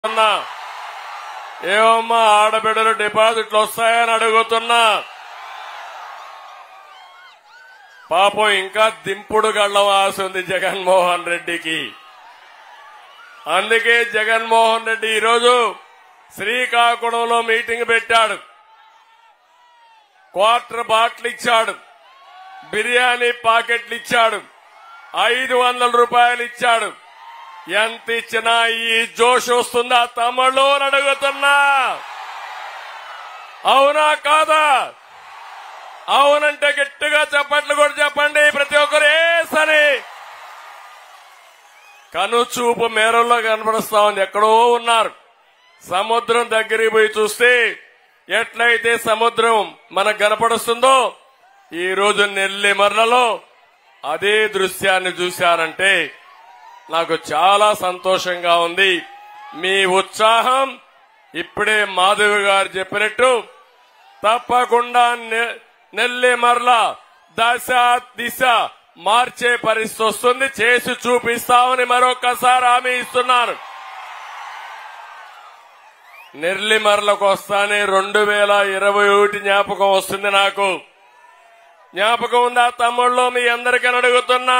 అడుగుతున్నా ఏమమ్మా ఆడబిడ్డలు డిపాజిట్లు వస్తాయని అడుగుతున్నా పాపం ఇంకా దింపుడు గళ్ళం ఆశ ఉంది జగన్మోహన్ రెడ్డికి అందుకే జగన్మోహన్ రెడ్డి ఈరోజు శ్రీకాకుళంలో మీటింగ్ పెట్టాడు క్వార్టర్ బాటిల్ ఇచ్చాడు బిర్యానీ పాకెట్లు ఇచ్చాడు ఐదు వందల రూపాయలు ఇచ్చాడు ఎంత ఇచ్చినా ఈ జోష్ వస్తుందా తమ్ముళ్ళు అని అడుగుతున్నా అవునా కాదా అవునంటే గట్టిగా చప్పట్లు కూడా చెప్పండి ప్రతి ఒక్కరు ఏసని కనుచూపు మేరల్లో కనపడుస్తా ఉంది ఎక్కడో ఉన్నారు సముద్రం దగ్గరికి పోయి చూస్తే ఎట్లయితే సముద్రం మనకు కనపడుస్తుందో ఈ రోజు నెల్లిమర్లలో అదే దృశ్యాన్ని చూశారంటే నాకు చాలా సంతోషంగా ఉంది మీ ఉత్సాహం ఇప్పుడే మాధవి గారు చెప్పినట్టు తప్పకుండా నె- నెల్లిమర్ల దశ దిశ మార్చే పరిస్థితి వస్తుంది చేసి చూపిస్తామని మరొకసారి హామీ ఇస్తున్నాను నెల్లిమర్లకు వస్తానే రెండు వేల ఇరవై ఒకటి జ్ఞాపకం వస్తుంది నాకు జ్ఞాపకం ఉందా తమ్ముళ్ళు మీ అందరికీ అడుగుతున్నా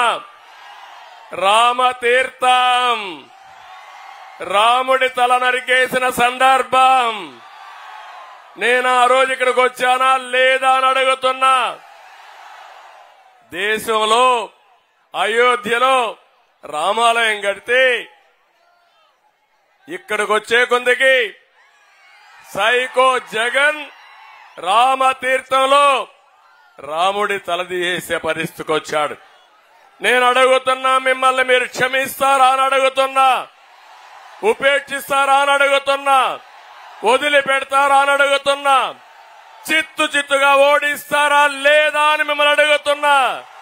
రామతీర్థం రాముడి తల నరికేసిన సందర్భం నేను ఆ రోజు ఇక్కడికి వచ్చానా లేదా అని అడుగుతున్నా దేశంలో అయోధ్యలో రామాలయం కడితే ఇక్కడికి వచ్చే కొందికి సైకో జగన్ రామతీర్థంలో రాముడి తలదీసే పరిస్థితికి వచ్చాడు నేను అడుగుతున్నా మిమ్మల్ని మీరు క్షమిస్తారా అని అడుగుతున్నా ఉపేక్షిస్తారా అని అడుగుతున్నా వదిలిపెడతారా అని అడుగుతున్నా చిత్తు చిత్తుగా ఓడిస్తారా లేదా అని మిమ్మల్ని అడుగుతున్నా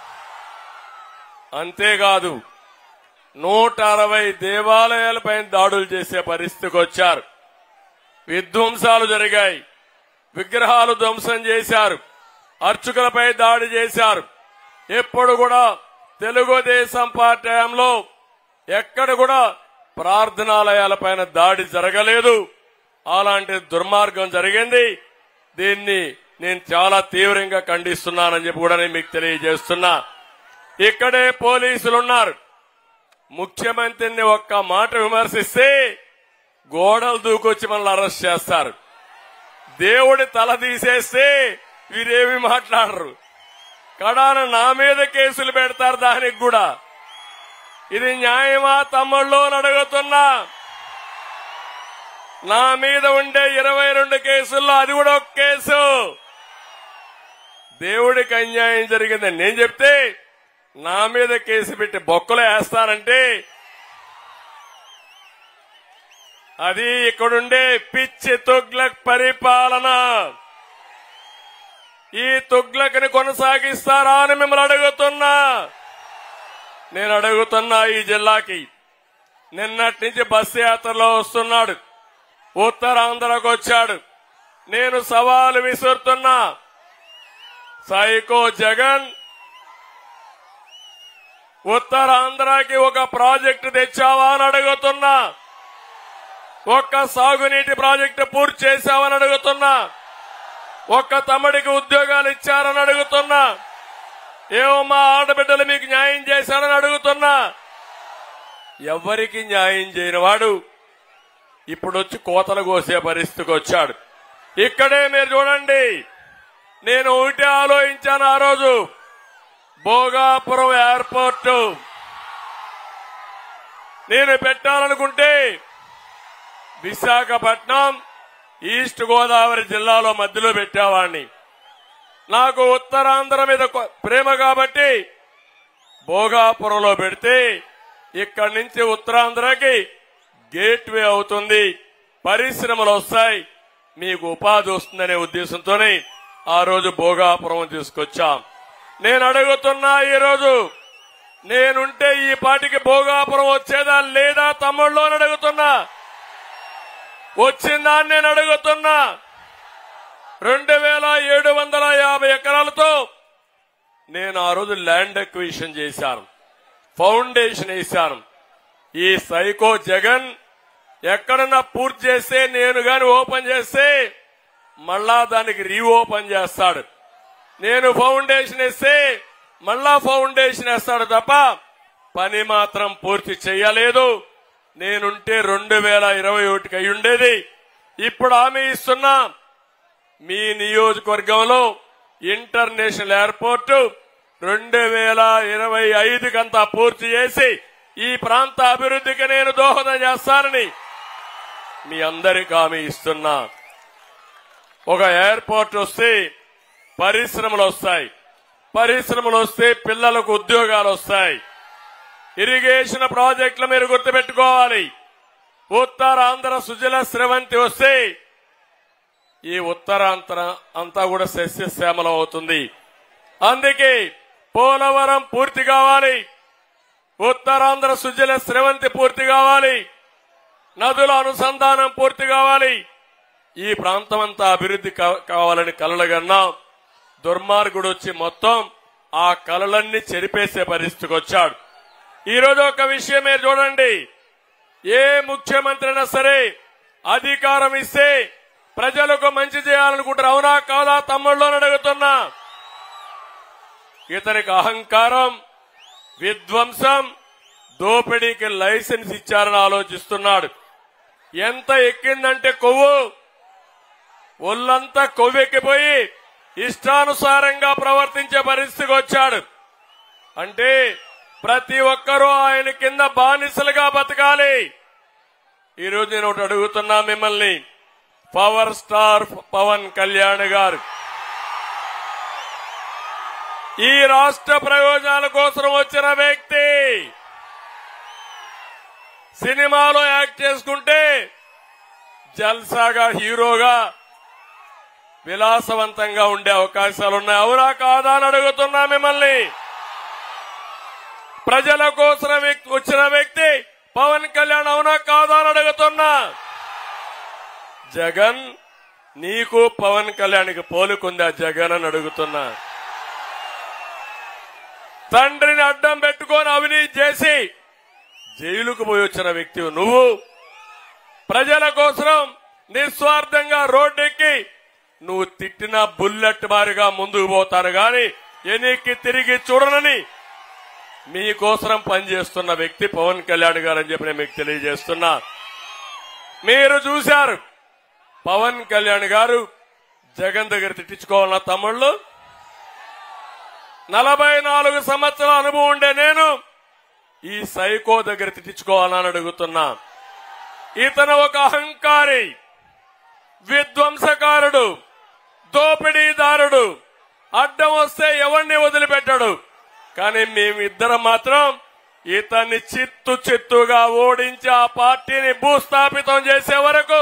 అంతేకాదు నూట అరవై దేవాలయాలపై దాడులు చేసే పరిస్థితికి వచ్చారు విధ్వంసాలు జరిగాయి విగ్రహాలు ధ్వంసం చేశారు అర్చకులపై దాడి చేశారు ఎప్పుడు కూడా తెలుగుదేశం పార్టీ హయాంలో ఎక్కడ కూడా ప్రార్థనాలయాలపైన దాడి జరగలేదు అలాంటి దుర్మార్గం జరిగింది దీన్ని నేను చాలా తీవ్రంగా ఖండిస్తున్నానని చెప్పి కూడా నేను మీకు తెలియజేస్తున్నా ఇక్కడే పోలీసులున్నారు ముఖ్యమంత్రిని ఒక్క మాట విమర్శిస్తే గోడలు దూకొచ్చి మనల్ని అరెస్ట్ చేస్తారు దేవుడి తల తీసేస్తే వీరేమి మాట్లాడరు కడాన నా మీద కేసులు పెడతారు దానికి కూడా ఇది న్యాయమా తమ్ముళ్ళు అని అడుగుతున్నా నా మీద ఉండే ఇరవై రెండు కేసుల్లో అది కూడా ఒక కేసు దేవుడికి అన్యాయం జరిగిందని నేను చెప్తే నా మీద కేసు పెట్టి బొక్కలు వేస్తారంటే అది ఇక్కడుండే పిచ్చి తుగ్లక్ పరిపాలన ఈ తుగ్లక్ని కొనసాగిస్తారా అని మిమ్మల్ని అడుగుతున్నా నేను అడుగుతున్నా ఈ జిల్లాకి నిన్నటి నుంచి బస్సు యాత్రలో వస్తున్నాడు ఉత్తరాంధ్రకు వచ్చాడు నేను సవాలు విసురుతున్నా సైకో జగన్ ఉత్తరాంధ్రకి ఒక ప్రాజెక్టు తెచ్చావా అని అడుగుతున్నా ఒక్క సాగునీటి ప్రాజెక్టు పూర్తి చేశావని అడుగుతున్నా ఒక్క తమ్ముడికి ఉద్యోగాలు ఇచ్చారని అడుగుతున్నా ఏమో మా ఆడబిడ్డలు మీకు న్యాయం చేశారని అడుగుతున్నా ఎవరికి న్యాయం చేయని వాడు ఇప్పుడు వచ్చి కోతలు కోసే పరిస్థితికి వచ్చాడు ఇక్కడే మీరు చూడండి నేను ఒకటే ఆలోచించాను ఆ రోజు భోగాపురం ఎయిర్పోర్ట్ నేను పెట్టాలనుకుంటే విశాఖపట్నం ఈస్ట్ గోదావరి జిల్లాలో మధ్యలో పెట్టేవాడిని నాకు ఉత్తరాంధ్ర మీద కొ- ప్రేమ కాబట్టి భోగాపురంలో పెడితే ఇక్కడి నుంచి ఉత్తరాంధ్రకి గేట్వే అవుతుంది పరిశ్రమలు వస్తాయి మీకు ఉపాధి వస్తుందనే ఉద్దేశంతోనే ఆ రోజు భోగాపురం తీసుకొచ్చాం నేను అడుగుతున్నా ఈ రోజు నేనుంటే ఈ పాటికి భోగాపురం వచ్చేదా లేదా తమ్ముళ్ళు అని అడుగుతున్నా వచ్చిందా అని నేను అడుగుతున్నా రెండు వేల ఏడు వందల యాభై ఎకరాలతో నేను ఆ రోజు ల్యాండ్ అక్విజిషన్ చేశాను ఫౌండేషన్ వేశాను ఈ సైకో జగన్ ఎక్కడన్నా పూర్తి చేస్తే నేను గాని ఓపెన్ చేస్తే మళ్ళా దానికి రీఓపెన్ చేస్తాడు నేను ఫౌండేషన్ ఇస్తే మళ్ళా ఫౌండేషన్ వేస్తాడు తప్ప పని మాత్రం పూర్తి చేయలేదు నేనుంటే రెండు వేల ఇరవై ఒకటికి అయి ఉండేది ఇప్పుడు హామీ ఇస్తున్నా మీ నియోజకవర్గంలో ఇంటర్నేషనల్ ఎయిర్పోర్ట్ రెండు వేల ఇరవై ఐదుకంతా పూర్తి చేసి ఈ ప్రాంత అభివృద్ధికి నేను దోహదం చేస్తానని మీ అందరికి హామీ ఇస్తున్నా ఒక ఎయిర్పోర్ట్ వస్తే పరిశ్రమలు వస్తాయి పరిశ్రమలు వస్తే పిల్లలకు ఉద్యోగాలు వస్తాయి ఇరిగేషన్ ప్రాజెక్టులు మీరు గుర్తుపెట్టుకోవాలి ఉత్తరాంధ్ర సుజల స్రవంతి వస్తే ఈ ఉత్తరాంధ్ర అంతా కూడా సస్యశ్యామలం అవుతుంది అందుకే పోలవరం పూర్తి కావాలి ఉత్తరాంధ్ర సుజల స్రవంతి పూర్తి కావాలి నదుల అనుసంధానం పూర్తి కావాలి ఈ ప్రాంతం అంతా అభివృద్ధి కా- కావాలని కలలుగన్నాం దుర్మార్గుడు వచ్చి మొత్తం ఆ కలలన్నీ చెరిపేసే పరిస్థితికి వచ్చాడు ఈ రోజు ఒక విషయం మీరు చూడండి ఏ ముఖ్యమంత్రి అయినా సరే అధికారం ఇస్తే ప్రజలకు మంచి చేయాలనుకుంటారు అవునా కాదా తమ్ముళ్ళు అని అడుగుతున్నా ఇతనికి అహంకారం విధ్వంసం దోపిడీకి లైసెన్స్ ఇచ్చారని ఆలోచిస్తున్నాడు ఎంత ఎక్కిందంటే కొవ్వు ఒళ్ళంతా కొవ్వెక్కిపోయి ఇష్టానుసారంగా ప్రవర్తించే పరిస్థితికి వచ్చాడు అంటే ప్రతి ఒక్కరూ ఆయన కింద బానిసలుగా బతకాలి ఈరోజు నేను ఒకటి అడుగుతున్నా మిమ్మల్ని పవర్ స్టార్ పవన్ కళ్యాణ్ గారు ఈ రాష్ట్ర ప్రయోజనాల కోసం వచ్చిన వ్యక్తి సినిమాలో యాక్ట్ చేసుకుంటే జల్సాగా హీరోగా విలాసవంతంగా ఉండే అవకాశాలు ఉన్నాయి అవునా కాదా అని అడుగుతున్నా మిమ్మల్ని ప్రజల కోసం వ్యక్తి- వచ్చిన వ్యక్తి పవన్ కళ్యాణ్ అవునా కాదా అని అడుగుతున్నా జగన్ నీకు పవన్ కళ్యాణ్కి పోలుకుందా జగన్ అని అడుగుతున్నా తండ్రిని అడ్డం పెట్టుకొని అవినీతి చేసి జైలుకు పోయి వచ్చిన వ్యక్తి నువ్వు ప్రజల కోసం నిస్వార్థంగా రోడ్డెక్కి నువ్వు తిట్టిన బుల్లెట్ మారిగా ముందుకు పోతారు గాని ఎన్నిక్కి తిరిగి చూడనని మీకోసం పనిచేస్తున్న వ్యక్తి పవన్ కళ్యాణ్ గారు అని చెప్పి నేను మీకు తెలియజేస్తున్నా మీరు చూశారు పవన్ కళ్యాణ్ గారు జగన్ దగ్గర తిట్టించుకోవాలన్న తమ్ముళ్ళు నలభై నాలుగు సంవత్సరాల అనుభవం ఉండే నేను ఈ సైకో దగ్గర తిట్టించుకోవాలని అడుగుతున్నా ఇతను ఒక అహంకారి విధ్వంసకారుడు దోపిడీదారుడు అడ్డం వస్తే ఎవరిని వదిలిపెట్టాడు కానీ మేమిద్దరం మాత్రం ఇతన్ని చిత్తు చిత్తుగా ఓడించి ఆ పార్టీని భూస్థాపితం చేసే వరకు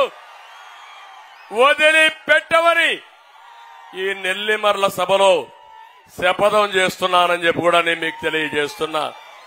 వదిలిపెట్టవని ఈ నెల్లిమర్ల సభలో శపథం చేస్తున్నానని చెప్పి కూడా నేను మీకు తెలియజేస్తున్నా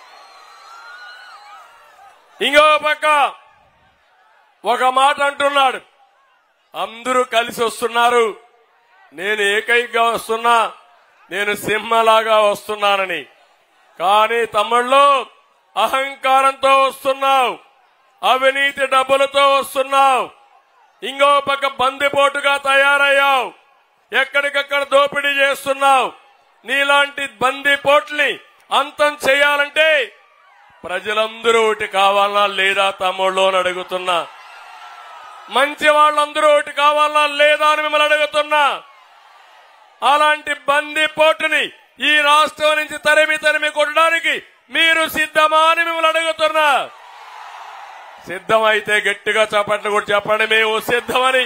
ఇంకో పక్క ఒక మాట అంటున్నాడు అందరూ కలిసి వస్తున్నారు నేను ఏకైకగా వస్తున్నా నేను సింహలాగా వస్తున్నానని కానీ తమ్ముళ్ళు అహంకారంతో వస్తున్నావు అవినీతి డబ్బులతో వస్తున్నావు ఇంకో పక్క బందిపోటుగా తయారయ్యావు ఎక్కడికక్కడ దోపిడీ చేస్తున్నావు నీలాంటి బందిపోట్ని అంతం చేయాలంటే ప్రజలందరూ ఒకటి కావాలా లేదా తమ్ముళ్ళు అని అడుగుతున్నా మంచి వాళ్ళందరూ ఒకటి కావాలా లేదా అని మిమ్మల్ని అడుగుతున్నా అలాంటి బంది పోటుని ఈ రాష్ట్రం నుంచి తరిమి తరిమి కొట్టడానికి మీరు సిద్ధమా అని మిమ్మల్ని అడుగుతున్నా సిద్ధమైతే గట్టిగా చప్పట్లు కూడా చెప్పండి మేము సిద్ధమని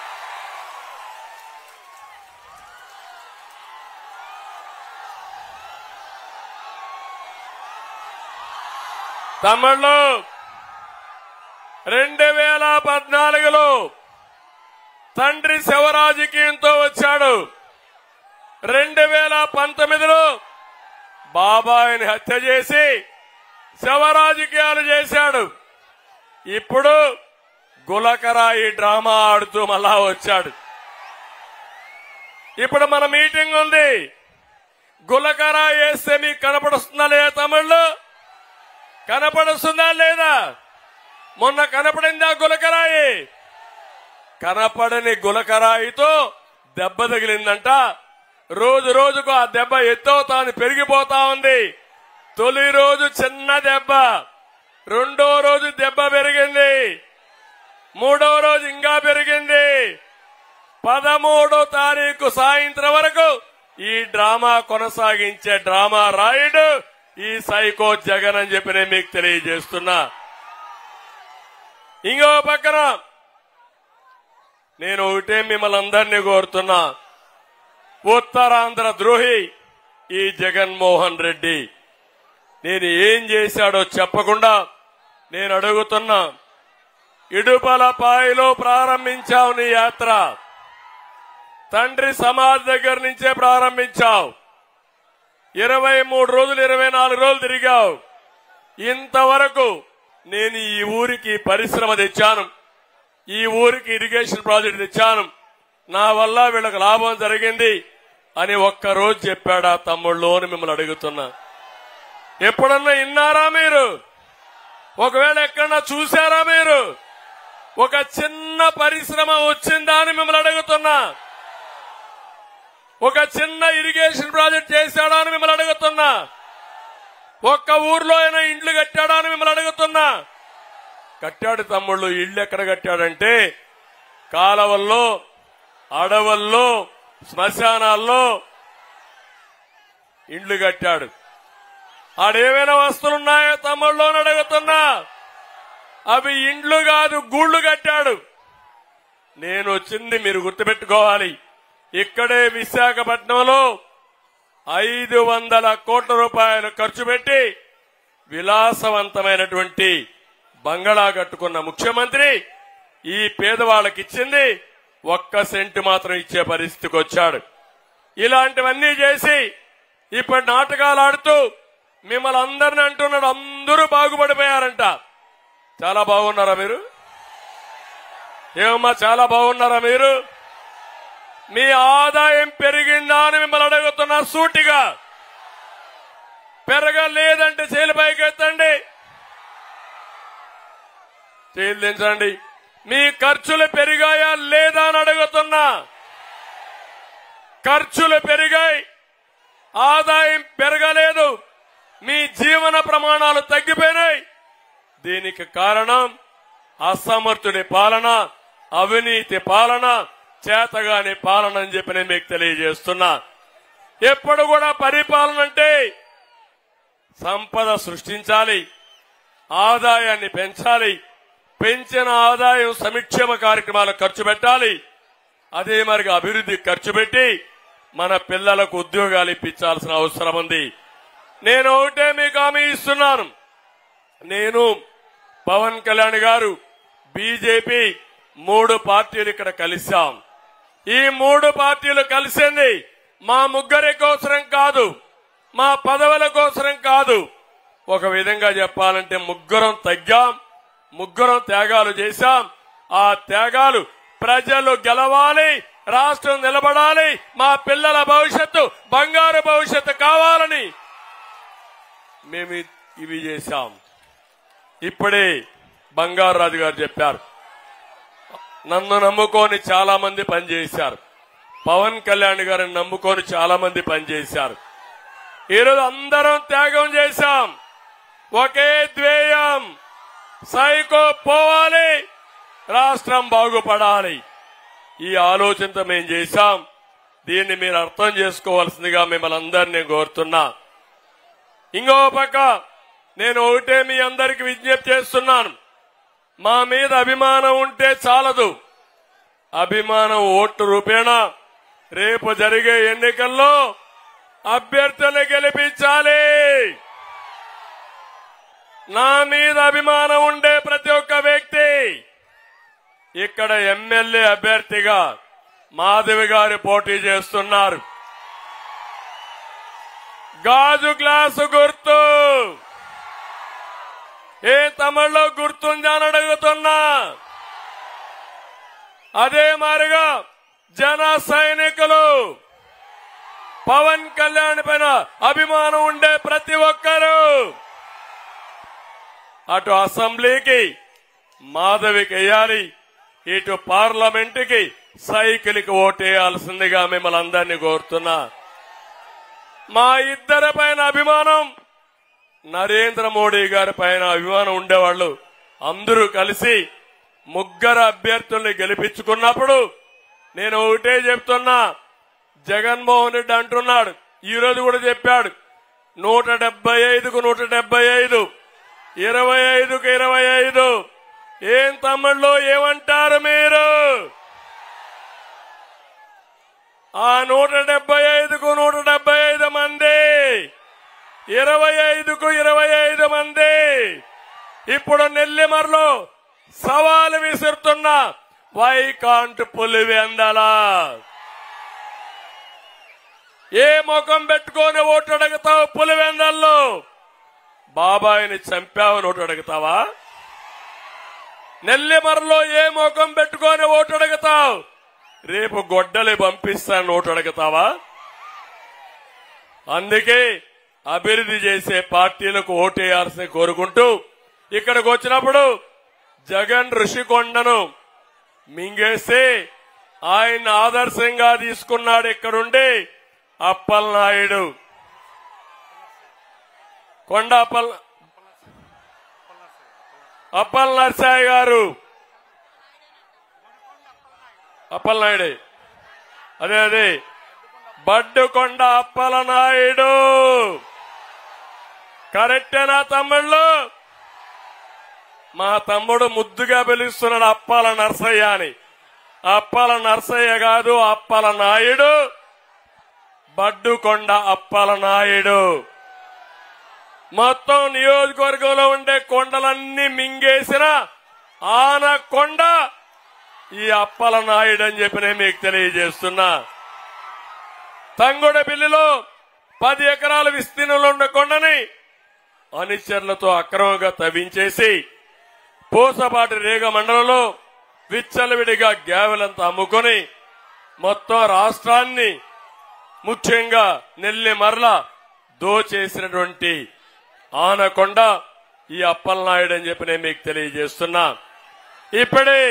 తమిళ్ళు రెండు వేల పద్నాలుగులో తండ్రి శివరాజకీయంతో వచ్చాడు రెండు వేల పంతొమ్మిదిలో బాబాయిని హత్య చేసి శవరాజకీయాలు చేశాడు ఇప్పుడు గులకరాయి డ్రామా ఆడుతూ మళ్ళా వచ్చాడు ఇప్పుడు మన మీటింగ్ ఉంది గులకరా వేస్తే మీకు కనపడుస్తుందా లేదా తమిళ్ళు కనపడుస్తుందా లేదా మొన్న కనపడిందా గులకరాయి కనపడని గులకరాయితో దెబ్బ తగిలిందంట రోజు రోజుకు ఆ దెబ్బ ఎత్తవుతాను పెరిగిపోతా ఉంది తొలి రోజు చిన్న దెబ్బ రెండో రోజు దెబ్బ పెరిగింది మూడో రోజు ఇంకా పెరిగింది పదమూడో తారీఖు సాయంత్రం వరకు ఈ డ్రామా కొనసాగించే డ్రామా రాయుడు ఈ సైకో జగన్ అని చెప్పి నేను మీకు తెలియజేస్తున్నా ఇంకో పక్కన నేను ఒకటే మిమ్మల్ని అందరినీ కోరుతున్నా ఉత్తరాంధ్ర ద్రోహి ఈ జగన్మోహన్ రెడ్డి నేను ఏం చేశాడో చెప్పకుండా నేను అడుగుతున్నా ఇడుపలపాయలో ప్రారంభించావు నీ యాత్ర తండ్రి సమాజ్ దగ్గర నుంచే ప్రారంభించావు ఇరవై మూడు రోజులు ఇరవై నాలుగు రోజులు తిరిగావు ఇంతవరకు నేను ఈ ఊరికి పరిశ్రమ తెచ్చాను ఈ ఊరికి ఇరిగేషన్ ప్రాజెక్ట్ తెచ్చాను నా వల్ల వీళ్ళకి లాభం జరిగింది అని ఒక్క రోజు చెప్పాడా తమ్ముళ్ళు అని మిమ్మల్ని అడుగుతున్నా ఎప్పుడన్నా విన్నారా మీరు ఒకవేళ ఎక్కడన్నా చూసారా మీరు ఒక చిన్న పరిశ్రమ వచ్చిందా అని మిమ్మల్ని అడుగుతున్నా ఒక చిన్న ఇరిగేషన్ ప్రాజెక్ట్ చేశాడా అని మిమ్మల్ని అడుగుతున్నా ఒక్క ఊర్లో అయినా ఇండ్లు కట్టాడా అని మిమ్మల్ని అడుగుతున్నా కట్టాడు తమ్ముళ్ళు ఇళ్ళు ఎక్కడ కట్టాడంటే కాలవల్లో అడవుల్లో శ్మశానాల్లో ఇండ్లు కట్టాడు ఆడేమైనా వస్తువులున్నాయో తమ్ముళ్ళు అని అడుగుతున్నా అవి ఇండ్లు కాదు గూళ్ళు కట్టాడు నేను వచ్చింది మీరు గుర్తుపెట్టుకోవాలి ఇక్కడే విశాఖపట్నంలో ఐదు వందల కోట్ల రూపాయలు ఖర్చు పెట్టి విలాసవంతమైనటువంటి బంగళా కట్టుకున్న ముఖ్యమంత్రి ఈ పేదవాళ్ళకి ఇచ్చింది ఒక్క సెంటు మాత్రం ఇచ్చే పరిస్థితికి వచ్చాడు ఇలాంటివన్నీ చేసి ఇప్పుడు నాటకాలు ఆడుతూ మిమ్మల్ని అందరిని అంటున్నాడు అందరూ బాగుపడిపోయారంట చాలా బాగున్నారా మీరు ఏమమ్మా చాలా బాగున్నారా మీరు మీ ఆదాయం పెరిగిందా అని మిమ్మల్ని అడుగుతున్నా సూటిగా పెరగలేదంటే చేలు పైకి ఎత్తండి చేలు దించండి మీ ఖర్చులు పెరిగాయా లేదా అని అడుగుతున్నా ఖర్చులు పెరిగాయి ఆదాయం పెరగలేదు మీ జీవన ప్రమాణాలు తగ్గిపోయినాయి దీనికి కారణం అసమర్థుడి పాలన అవినీతి పాలన చేతగాని పాలన అని చెప్పి నేను మీకు తెలియజేస్తున్నా ఎప్పుడు కూడా పరిపాలన అంటే సంపద సృష్టించాలి ఆదాయాన్ని పెంచాలి పెంచిన ఆదాయం సంక్షేమ కార్యక్రమాలకు ఖర్చు పెట్టాలి అదే మరి అభివృద్ధి ఖర్చు పెట్టి మన పిల్లలకు ఉద్యోగాలు ఇప్పించాల్సిన అవసరం ఉంది నేను ఒకటే మీకు హామీ ఇస్తున్నాను నేను పవన్ కళ్యాణ్ గారు బీజేపీ మూడు పార్టీలు ఇక్కడ కలిశాం ఈ మూడు పార్టీలు కలిసింది మా ముగ్గురి కోసరం కాదు మా పదవుల కోసరం కాదు ఒక విధంగా చెప్పాలంటే ముగ్గురం తగ్గాం ముగ్గురం త్యాగాలు చేశాం ఆ త్యాగాలు ప్రజలు గెలవాలి రాష్ట్రం నిలబడాలి మా పిల్లల భవిష్యత్తు బంగారు భవిష్యత్తు కావాలని మేము ఇవి చేశాం ఇప్పుడే బంగారు రాజు గారు చెప్పారు నన్ను నమ్ముకొని చాలా మంది పనిచేశారు పవన్ కళ్యాణ్ గారిని నమ్ముకొని చాలా మంది పనిచేశారు ఈరోజు అందరం త్యాగం చేశాం ఒకే ధ్యేయం సైకో పోవాలి రాష్ట్రం బాగుపడాలి ఈ ఆలోచనతో మేము చేశాం దీన్ని మీరు అర్థం చేసుకోవాల్సిందిగా మిమ్మల్ని అందరినీ కోరుతున్నా ఇంకో పక్క నేను ఒకటే మీ అందరికి విజ్ఞప్తి చేస్తున్నాను మా మీద అభిమానం ఉంటే చాలదు అభిమానం ఓటు రూపేణా రేపు జరిగే ఎన్నికల్లో అభ్యర్థులు గెలిపించాలి నా మీద అభిమానం ఉండే ప్రతి ఒక్క వ్యక్తి ఇక్కడ ఎమ్మెల్యే అభ్యర్థిగా మాధవి గారు పోటీ చేస్తున్నారు గాజు గ్లాసు గుర్తు ఏ తమిళలో గుర్తుందా అని అడుగుతున్నా అదే మారిగా జన సైనికులు పవన్ కళ్యాణ్ పైన అభిమానం ఉండే ప్రతి ఒక్కరూ అటు అసెంబ్లీకి మాధవికి వేయాలి ఇటు పార్లమెంటుకి సైకిల్కి ఓటేయాల్సిందిగా మిమ్మల్ని అందరినీ కోరుతున్నా మా ఇద్దరి పైన అభిమానం నరేంద్ర మోడీ గారి పైన అభిమానం ఉండేవాళ్ళు అందరూ కలిసి ముగ్గురు అభ్యర్థుల్ని గెలిపించుకున్నప్పుడు నేను ఒకటే చెప్తున్నా జగన్మోహన్ రెడ్డి అంటున్నాడు ఈ రోజు కూడా చెప్పాడు నూట డెబ్బై ఐదుకు నూట డెబ్బై ఐదు ఇరవై ఐదుకు ఇరవై ఐదు ఏం తమ్ముళ్ళు ఏమంటారు మీరు ఆ నూట డెబ్బై ఐదుకు నూట డెబ్బై ఐదు మంది ఇరవై ఐదుకు ఇరవై ఐదు మంది ఇప్పుడు నెల్లిమర్లో సవాలు విసురుతున్న వైకాంట్ పులివెందల ఏ ముఖం పెట్టుకొని ఓటు అడుగుతావు పులివెందల్లో బాబాయిని చంపావని ఓటు అడుగుతావా నెల్లిమర్లో ఏ ముఖం పెట్టుకొని ఓటు అడుగుతావు రేపు గొడ్డలి పంపిస్తాను ఓటు అడుగుతావా అందుకే అభివృద్ధి చేసే పార్టీలకు ఓటేయాల్సి కోరుకుంటూ ఇక్కడికి వచ్చినప్పుడు జగన్ ఋషికొండను మింగేసి ఆయన ఆదర్శంగా తీసుకున్నాడు ఇక్కడుండి అప్పలనాయుడు కొండ అప్పల్ అప్పల్ నర్సాయి గారు అప్పలనాయుడే అదే అదే బడ్డుకొండ అప్పలనాయుడు కరెక్టేనా తమ్ముళ్ళు మా తమ్ముడు ముద్దుగా పిలుస్తున్నాడు అప్పాల నర్సయ్య అని అప్పాల నర్సయ్య కాదు అప్పల నాయుడు బడ్డుకొండ అప్పల నాయుడు మొత్తం నియోజకవర్గంలో ఉండే కొండలన్నీ మింగేసిన ఆనకొండ ఈ అప్పల నాయుడు అని చెప్పి నేను మీకు తెలియజేస్తున్నా తంగుడపల్లిలో పది ఎకరాల విస్తీర్ణంలో ఉన్న కొండని అనుచరులతో అక్రమంగా తవ్వించేసి పూసపాటి రేగ మండలంలో విచ్చలవిడిగా గ్యావెలంతా అమ్ముకొని మొత్తం రాష్ట్రాన్ని ముఖ్యంగా నెల్లి మరల దోచేసినటువంటి ఆనకొండ ఈ అప్పలనాయుడు అని చెప్పి నేను మీకు తెలియజేస్తున్నా ఇప్పుడే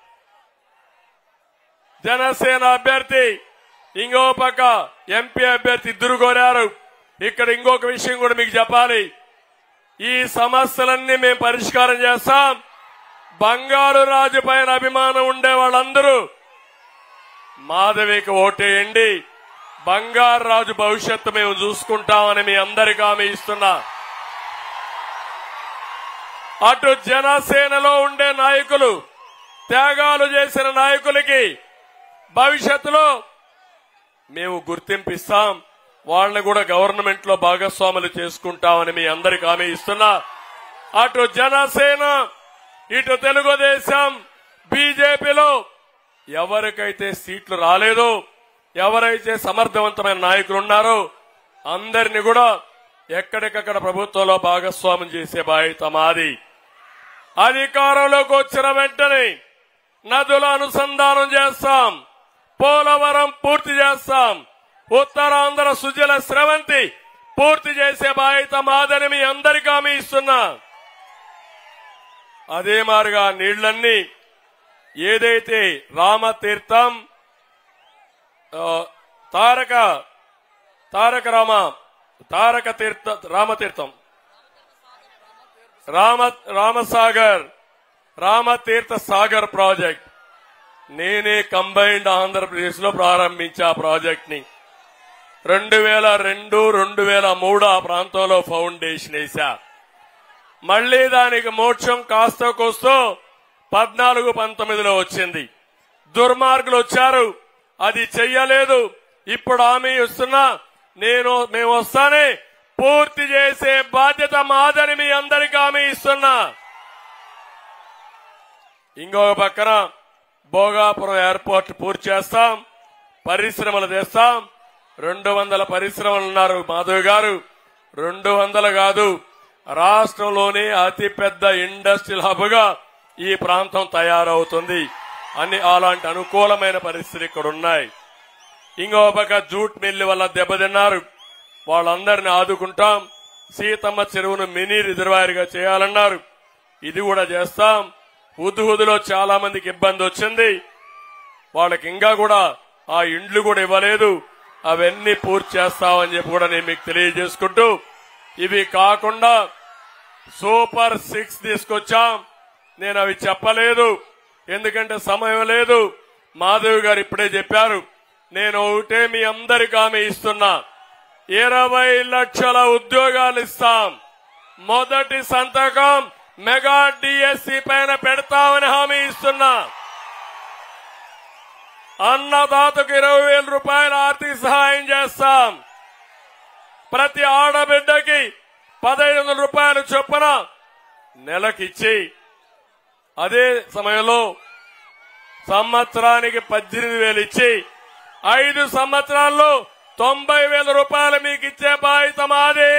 జనసేన అభ్యర్థి ఇంకో పక్క ఎంపీ అభ్యర్థి ఇద్దరు కోరారు ఇక్కడ ఇంకొక విషయం కూడా మీకు చెప్పాలి ఈ సమస్యలన్నీ మేము పరిష్కారం చేస్తాం బంగారు రాజు పైన అభిమానం ఉండే వాళ్ళందరూ మాధవికి ఓటేయండి బంగారు రాజు భవిష్యత్తు మేము చూసుకుంటామని మీ అందరికీ హామీ ఇస్తున్నా అటు జనసేనలో ఉండే నాయకులు త్యాగాలు చేసిన నాయకులకి భవిష్యత్తులో మేము గుర్తింపిస్తాం వాళ్ళని కూడా గవర్నమెంట్ లో భాగస్వాములు చేసుకుంటామని మీ అందరికి హామీ ఇస్తున్నా అటు జనసేన ఇటు తెలుగుదేశం బీజేపీలో ఎవరికైతే సీట్లు రాలేదో ఎవరైతే సమర్థవంతమైన నాయకులు ఉన్నారో అందరిని కూడా ఎక్కడికక్కడ ప్రభుత్వంలో భాగస్వామ్యం చేసే బాధ్యత మాది అధికారంలోకి వచ్చిన వెంటనే నదుల అనుసంధానం చేస్తాం పోలవరం పూర్తి చేస్తాం ఉత్తరాంధ్ర సుజల స్రవంతి పూర్తి చేసే బాధ్యత మాదని మీ అందరికీ హామీ ఇస్తున్నా అదే మారుగా నీళ్లన్నీ ఏదైతే రామతీర్థం ఆ, తారక తారక రామ తారక తీర్థ రామతీర్థం రామ రామసాగర్ రామతీర్థ సాగర్ ప్రాజెక్ట్ నేనే కంబైన్డ్ ఆంధ్రప్రదేశ్ లో ప్రారంభించా ఆ ప్రాజెక్ట్ ని రెండు వేల రెండు రెండు వేల మూడు ఆ ప్రాంతంలో ఫౌండేషన్ వేశా మళ్లీ దానికి మోక్షం కాస్త కోస్తో పద్నాలుగు పంతొమ్మిదిలో వచ్చింది దుర్మార్గులు వచ్చారు అది చెయ్యలేదు ఇప్పుడు హామీ ఇస్తున్నా నేను మేము వస్తానే పూర్తి చేసే బాధ్యత మాదని మీ అందరికీ హామీ ఇస్తున్నా ఇంకొక పక్కన భోగాపురం ఎయిర్పోర్ట్ పూర్తి చేస్తాం పరిశ్రమలు తెస్తాం రెండు వందల పరిశ్రమలు ఉన్నారు మాధవ్ గారు రెండు వందలు కాదు రాష్ట్రంలోనే అతి పెద్ద ఇండస్ట్రియల్ హబ్ గా ఈ ప్రాంతం తయారవుతుంది అన్ని అలాంటి అనుకూలమైన పరిస్థితులు ఇక్కడ ఉన్నాయి ఇంకో పక్క జూట్ మిల్లు వల్ల దెబ్బతిన్నారు వాళ్ళందరిని ఆదుకుంటాం సీతమ్మ చెరువును మినీ రిజర్వాయర్ గా చేయాలన్నారు ఇది కూడా చేస్తాం హుద్హుదులో చాలా మందికి ఇబ్బంది వచ్చింది వాళ్ళకి ఇంకా కూడా ఆ ఇండ్లు కూడా ఇవ్వలేదు అవన్నీ పూర్తి చేస్తామని చెప్పి కూడా నేను మీకు తెలియజేసుకుంటూ ఇవి కాకుండా సూపర్ సిక్స్ తీసుకొచ్చాం నేను అవి చెప్పలేదు ఎందుకంటే సమయం లేదు మాధవ్ గారు ఇప్పుడే చెప్పారు నేను ఒకటే మీ అందరికి ఆమె ఇస్తున్నా ఇరవై లక్షల ఉద్యోగాలు ఇస్తాం మొదటి సంతకం మెగా డిఎస్సి పైన పెడతామని హామీ ఇస్తున్నా అన్నదాతకు ఇరవై వేల రూపాయల ఆర్థిక సహాయం చేస్తాం ప్రతి ఆడబిడ్డకి పదహైదు వందల రూపాయలు చొప్పున నెలకిచ్చి అదే సమయంలో సంవత్సరానికి పద్దెనిమిది వేలు ఇచ్చి ఐదు సంవత్సరాల్లో తొంభై వేల రూపాయలు మీకు ఇచ్చే బాధ్యత మాది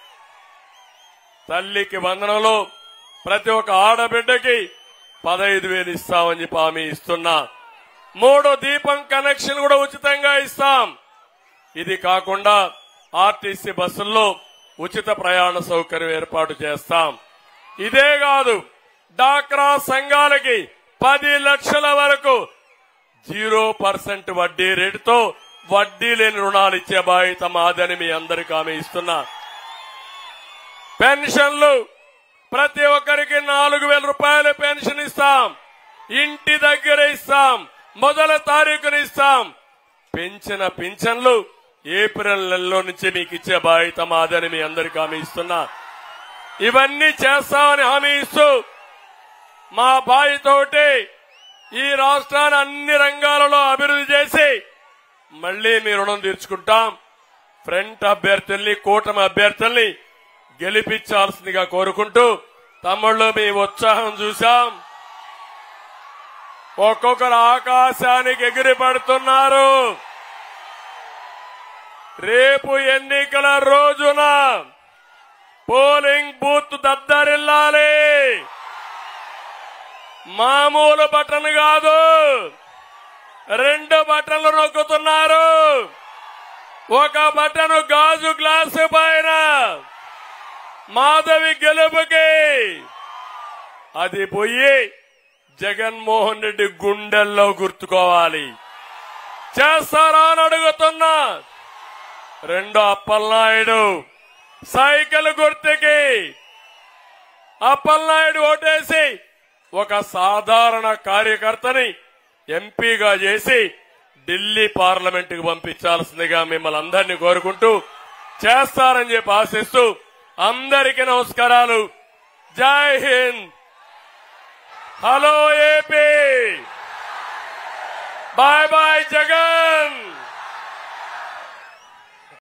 తల్లికి వందనంలో ప్రతి ఒక్క ఆడబిడ్డకి పదహైదు వేలు ఇస్తామని చెప్పి హామీ ఇస్తున్నా మూడు దీపం కనెక్షన్ కూడా ఉచితంగా ఇస్తాం ఇది కాకుండా ఆర్టీసీ బస్సుల్లో ఉచిత ప్రయాణ సౌకర్యం ఏర్పాటు చేస్తాం ఇదే కాదు డాక్రా సంఘాలకి పది లక్షల వరకు జీరో పర్సెంట్ వడ్డీ రేటుతో వడ్డీ లేని రుణాలు ఇచ్చే బాధ్యత మాదని మీ అందరికీ ఆమె ఇస్తున్నా పెన్షన్లు ప్రతి ఒక్కరికి నాలుగు వేల రూపాయల పెన్షన్ ఇస్తాం ఇంటి దగ్గర ఇస్తాం మొదల తారీఖున ఇస్తాం పెంచిన పింఛన్లు ఏప్రిల్ నెలలో నుంచి మీకు ఇచ్చే బాధ్యత మాదని మీ అందరికీ హామీ ఇస్తున్నా ఇవన్నీ చేస్తామని హామీ ఇస్తూ మా బాధ్యత ఒకటి ఈ రాష్ట్రాన్ని అన్ని రంగాలలో అభివృద్ధి చేసి మళ్లీ మీ రుణం తీర్చుకుంటాం ఫ్రంట్ అభ్యర్థుల్ని కూటమి అభ్యర్థుల్ని గెలిపించాల్సిందిగా కోరుకుంటూ తమ్ముళ్ళు మీ ఉత్సాహం చూశాం ఒక్కొక్కరు ఆకాశానికి ఎగిరి పడుతున్నారు రేపు ఎన్నికల రోజున పోలింగ్ బూత్ దద్దరిల్లాలి మామూలు బటన్ కాదు రెండు బటన్లు నొక్కుతున్నారు ఒక బటన్ గాజు గ్లాసు పైన మాధవి గెలుపుకి అది పోయి జగన్మోహన్ రెడ్డి గుండెల్లో గుర్తుకోవాలి చేస్తారా అని అడుగుతున్నా రెండో అప్పలనాయుడు సైకిల్ గుర్తుకి అప్పలనాయుడు ఓటేసి ఒక సాధారణ కార్యకర్తని ఎంపీగా చేసి ఢిల్లీ పార్లమెంట్ కు పంపించాల్సిందిగా మిమ్మల్ని అందరినీ కోరుకుంటూ చేస్తారని చెప్పి ఆశిస్తూ అందరికీ నమస్కారాలు జై హింద్ hello AP bye bye Jagan